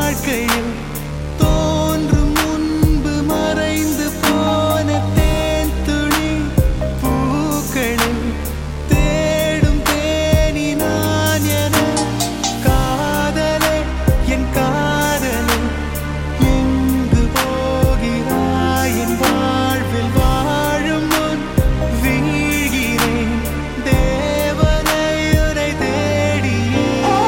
வாழ்க்கையில் தோன்றும் முன்பு மறைந்து போன தேன் துளி பூக்களில் தேடும் தேனி நான் என காதலே என் காதலே எங்கு போகிறாய் என் வாழ்வில் வாழும் முன் வீழ்கிறேன் தேவனை உனை தேடியே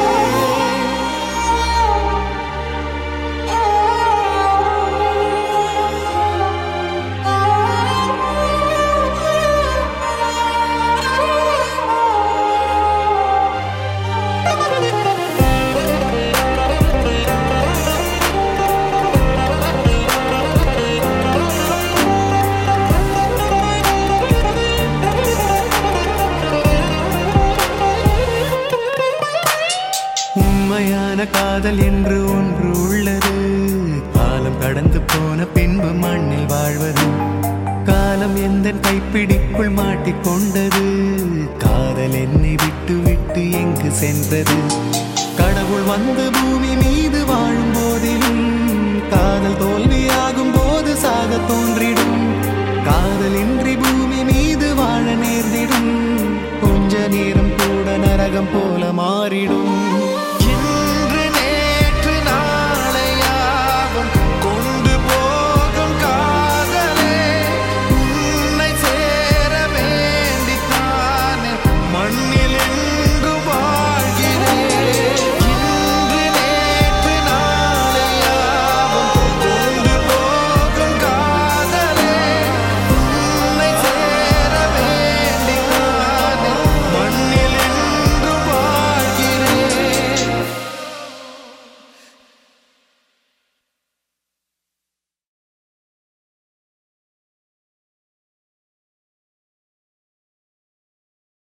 உண்மையான காதல் என்று ஒன்று உள்ளது காலம் கடந்து போன பின்பு மண்ணில் வாழ்வது காலம் எந்த கைப்பிடிக்குள் மாட்டிக்கொண்டது காதல் என்னை விட்டு விட்டு எங்கு சென்றது கடவுள் வந்து பூமி மீது வாழும் போதிலும் காதல் தோல்வியாகும் போது சாக தோன்றிடும் காதலின்றி பூமி மீது வாழ நேர்ந்திடும் கொஞ்ச நேரம் கூட நரகம் போல மாறிடும்